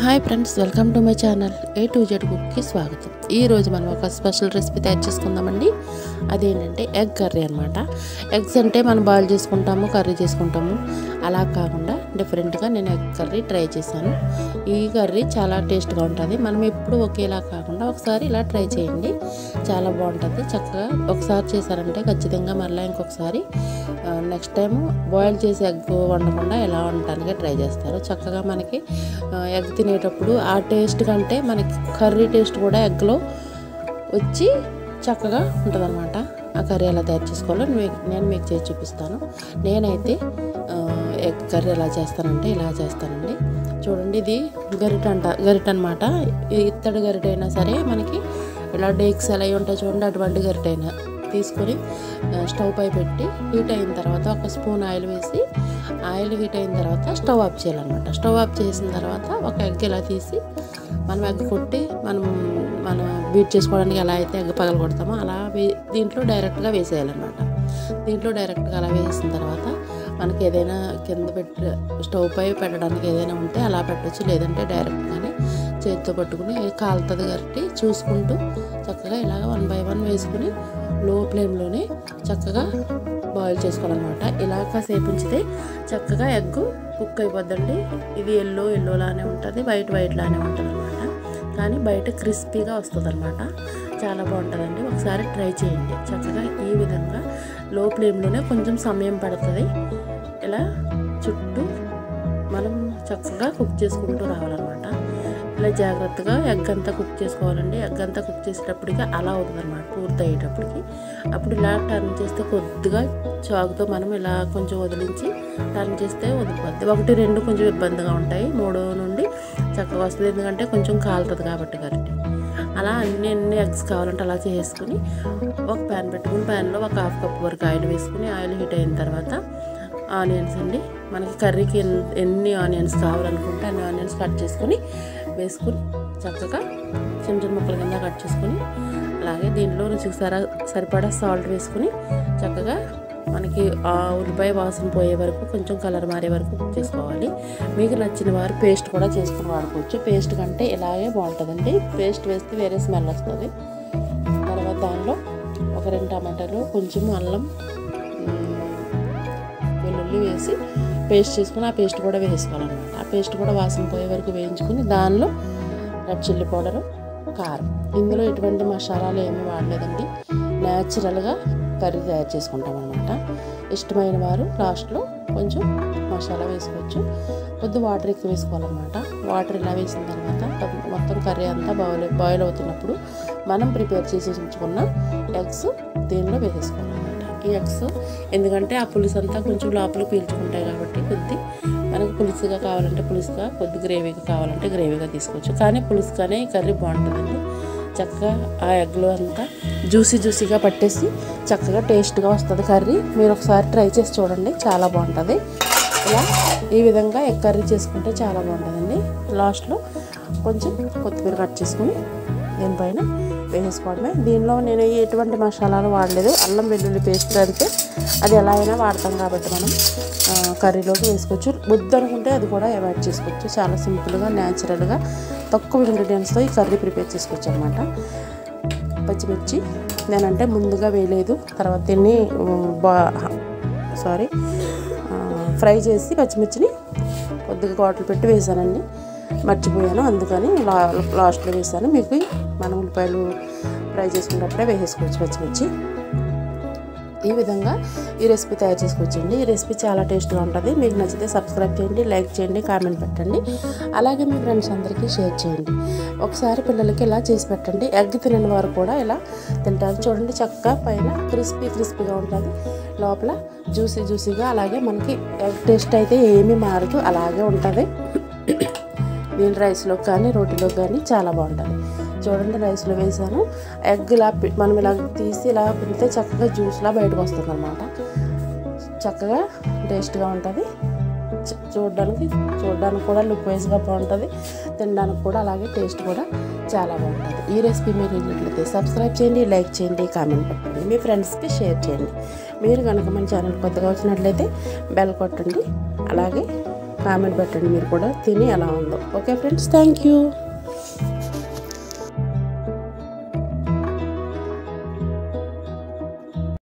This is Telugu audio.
hi friends welcome to my channel A to Z కుక్కి స్వాగతం ఈ రోజు మనం ఒక స్పెషల్ రెసిపీ తయారు చేసుకుందామండి అదేంటంటే ఎగ్ కర్రీ అనమాట ఎగ్స్ అంటే మనం బాయిల్ చేసుకుంటాము కర్రీ చేసుకుంటాము అలా కాకుండా డిఫరెంట్గా నేను ఎగ్ కర్రీ ట్రై చేశాను ఈ కర్రీ చాలా టేస్ట్గా ఉంటుంది మనం ఎప్పుడు ఒకేలా కాకుండా ఒకసారి ఇలా ట్రై చేయండి చాలా బాగుంటుంది చక్కగా ఒకసారి చేశారంటే ఖచ్చితంగా మళ్ళీ ఇంకొకసారి నెక్స్ట్ టైం బాయిల్ చేసి ఎగ్ వండకుండా ఎలా వండటానికి ట్రై చేస్తారు చక్కగా మనకి ఎగ్ తినేటప్పుడు ఆ టేస్ట్ కంటే మనకి కర్రీ టేస్ట్ కూడా ఎగ్లో వచ్చి చక్కగా ఉంటుందన్నమాట ఆ కర్రీ ఎలా తయారు చేసుకోవాలో నేను నేను మీకు చేసి చూపిస్తాను నేనైతే ఎగ్ కర్రీ ఎలా చేస్తానంటే ఇలా చేస్తానండి చూడండి ఇది గరిట అంట గరిట అనమాట ఇత్తడి గరిట అయినా సరే మనకి ఇలా డేక్స్ ఎలా ఉంటాయి చూడండి అటువంటి గరిట అయినా తీసుకొని స్టవ్ పై పెట్టి హీట్ అయిన తర్వాత ఒక స్పూన్ ఆయిల్ వేసి ఆయిల్ హీట్ అయిన తర్వాత స్టవ్ ఆఫ్ చేయాలన్నమాట స్టవ్ ఆఫ్ చేసిన తర్వాత ఒక ఎగ్ ఇలా తీసి మనం ఎగ్ కొట్టి మనం మనం బీట్ చేసుకోవడానికి ఎలా అయితే ఎగ్ పగల కొడతామో అలా దీంట్లో డైరెక్ట్గా వేసేయాలన్నమాట దీంట్లో డైరెక్ట్గా అలా వేసిన తర్వాత మనకి ఏదైనా కింద పెట్టి స్టవ్ పై పెట్టడానికి ఏదైనా ఉంటే అలా పెట్టచ్చు లేదంటే డైరెక్ట్గానే చేతితో పట్టుకుని కాలుతుంది కాబట్టి చూసుకుంటూ చక్కగా ఇలాగ వన్ బై వన్ వేసుకుని లో ఫ్లేమ్లోనే చక్కగా బాయిల్ చేసుకోవాలన్నమాట ఇలా కాసేపు ఉంచితే చక్కగా ఎగ్ కుక్ అయిపోద్దండి ఇది ఎల్లో ఎల్లోలానే ఉంటుంది వైట్ వైట్ లానే ఉంటుంది అనమాట కానీ బయట క్రిస్పీగా వస్తుంది అనమాట చాలా బాగుంటుందండి ఒకసారి ట్రై చేయండి చక్కగా ఈ విధంగా లో ఫ్లేమ్లోనే కొంచెం సమయం పడుతుంది ఇలా చుట్టూ మనం చక్కగా కుక్ చేసుకుంటూ రావాలన్నమాట ఇలా జాగ్రత్తగా ఎగ్ అంతా కుక్ చేసుకోవాలండి ఎగ్ అంతా కుక్ చేసేటప్పటికి అలా అవుతుంది అనమాట పూర్తి అయ్యేటప్పటికి అప్పుడు ఇలా టర్న్ చేస్తే కొద్దిగా చాకుతో మనం ఇలా కొంచెం వదిలించి టర్న్ చేస్తే వదిలిపోద్ది ఒకటి రెండు కొంచెం ఇబ్బందిగా ఉంటాయి మూడు నుండి చక్కగా వస్తుంది ఎందుకంటే కొంచెం కాలుతుంది కాబట్టి కాబట్టి అలా అన్ని ఎన్ని ఎగ్స్ కావాలంటే అలా చేసుకుని ఒక ప్యాన్ పెట్టుకుని ప్యాన్లో ఒక హాఫ్ కప్ వరకు ఆయిల్ వేసుకుని ఆయిల్ హీట్ అయిన తర్వాత ఆనియన్స్ అండి మనకి కర్రీకి ఎన్ని ఆనియన్స్ కావాలనుకుంటే అన్ని ఆనియన్స్ కట్ చేసుకొని వేసుకుని చక్కగా చిన్న చిన్న ముక్కల కింద కట్ చేసుకొని అలాగే దీంట్లో రుచికి సర సరిపడా సాల్ట్ వేసుకుని చక్కగా మనకి ఆ ఉల్లిపాయ వాసన పోయే వరకు కొంచెం కలర్ మారే వరకు కుక్ చేసుకోవాలి మీకు నచ్చిన వారు పేస్ట్ కూడా చేసుకుని వాడుకోవచ్చు పేస్ట్ కంటే ఇలాగే బాగుంటుందండి పేస్ట్ వేస్తే వేరే స్మెల్ వస్తుంది తర్వాత దానిలో ఒక రెండు టమాటాలు కొంచెం అల్లం వెల్లుల్లి వేసి పేస్ట్ చేసుకుని ఆ పేస్ట్ కూడా వేసుకోవాలన్నమాట ఆ పేస్ట్ కూడా వాసన పోయే వరకు వేయించుకుని దానిలో రెడ్ చిల్లీ పౌడరు కారం ఇందులో ఎటువంటి మసాలాలు ఏమీ వాడలేదండి న్యాచురల్గా కర్రీ తయారు చేసుకుంటాం అనమాట ఇష్టమైన వారు లాస్ట్లో కొంచెం మసాలా వేసుకోవచ్చు కొద్ది వాటర్ ఎక్కువ వేసుకోవాలన్నమాట వాటర్ ఇలా వేసిన తర్వాత మొత్తం కర్రీ అంతా బాయిల్ బాయిల్ అవుతున్నప్పుడు మనం ప్రిపేర్ చేసి ఉంచుకున్న ఎగ్స్ దీనిలో వేసేసుకోవాలన్నమాట ఈ ఎగ్స్ ఎందుకంటే ఆ పులుసు అంతా కొంచెం లోపల పీల్చుకుంటాయి కాబట్టి కొద్ది మనకు పులుసుగా కావాలంటే పులుసుగా కొద్ది గ్రేవీగా కావాలంటే గ్రేవీగా తీసుకోవచ్చు కానీ పులుసుగానే ఈ కర్రీ బాగుంటుందండి చక్కగా ఆ ఎగ్లో అంతా జ్యూసీ జ్యూసీగా పట్టేసి చక్కగా టేస్ట్గా వస్తుంది కర్రీ మీరు ఒకసారి ట్రై చేసి చూడండి చాలా బాగుంటుంది ఇలా ఈ విధంగా ఎగ్ కర్రీ చేసుకుంటే చాలా బాగుంటుందండి లాస్ట్లో కొంచెం కొత్తిమీర కట్ చేసుకుని దీనిపైన వేసేసుకోవడమే దీనిలో నేను ఎటువంటి మసాలాలు వాడలేదు అల్లం వెల్లుల్లి పేస్ట్ అయితే అది ఎలా అయినా వాడతాం కాబట్టి మనం కర్రీలోకి వేసుకోవచ్చు ముద్ద అనుకుంటే అది కూడా అవాయిడ్ చేసుకోవచ్చు చాలా సింపుల్గా న్యాచురల్గా తక్కువ ఇంగ్రీడియంట్స్తో ఈ కర్రీ ప్రిపేర్ చేసుకోవచ్చు అనమాట పచ్చిమిర్చి నేనంటే ముందుగా వేయలేదు తర్వాత దీన్ని బా సారీ ఫ్రై చేసి పచ్చిమిర్చిని కొద్దిగా ఘాట్లు పెట్టి వేసానండి మర్చిపోయాను అందుకని లా లాస్ట్లో వేసాను మీకు మనం ఉల్లిపాయలు ఫ్రై చేసుకున్నప్పుడే వేసేసుకోవచ్చు పచ్చిమిర్చి ఈ విధంగా ఈ రెసిపీ తయారు చేసుకోవచ్చండి ఈ రెసిపీ చాలా టేస్ట్గా ఉంటుంది మీకు నచ్చితే సబ్స్క్రైబ్ చేయండి లైక్ చేయండి కామెంట్ పెట్టండి అలాగే మీ ఫ్రెండ్స్ అందరికీ షేర్ చేయండి ఒకసారి పిల్లలకి ఇలా చేసి పెట్టండి ఎగ్ తినని వారు కూడా ఇలా తింటారు చూడండి చక్కగా పైన క్రిస్పీ క్రిస్పీగా ఉంటుంది లోపల జ్యూసీ జ్యూసీగా అలాగే మనకి ఎగ్ టేస్ట్ అయితే ఏమీ మారదు అలాగే ఉంటుంది దీని రైస్లో కానీ రోటీలో కానీ చాలా బాగుంటుంది చూడండి రైస్లో వేసాను ఎగ్ ఇలా మనం ఇలా తీసి ఇలా పిండితే చక్కగా జ్యూస్లా బయటకు వస్తుంది అనమాట చక్కగా టేస్ట్గా ఉంటుంది చూడడానికి చూడడానికి కూడా లుక్ వైజ్గా బాగుంటుంది తినడానికి కూడా అలాగే టేస్ట్ కూడా చాలా బాగుంటుంది ఈ రెసిపీ మీరు వెళ్ళినట్లయితే సబ్స్క్రైబ్ చేయండి లైక్ చేయండి కామెంట్ పెట్టండి మీ ఫ్రెండ్స్కి షేర్ చేయండి మీరు కనుక మన ఛానల్ కొత్తగా వచ్చినట్లయితే బెల్ కొట్టండి అలాగే కామెంట్ పెట్టండి మీరు కూడా తిని ఎలా ఉందో ఓకే ఫ్రెండ్స్ థ్యాంక్ యూ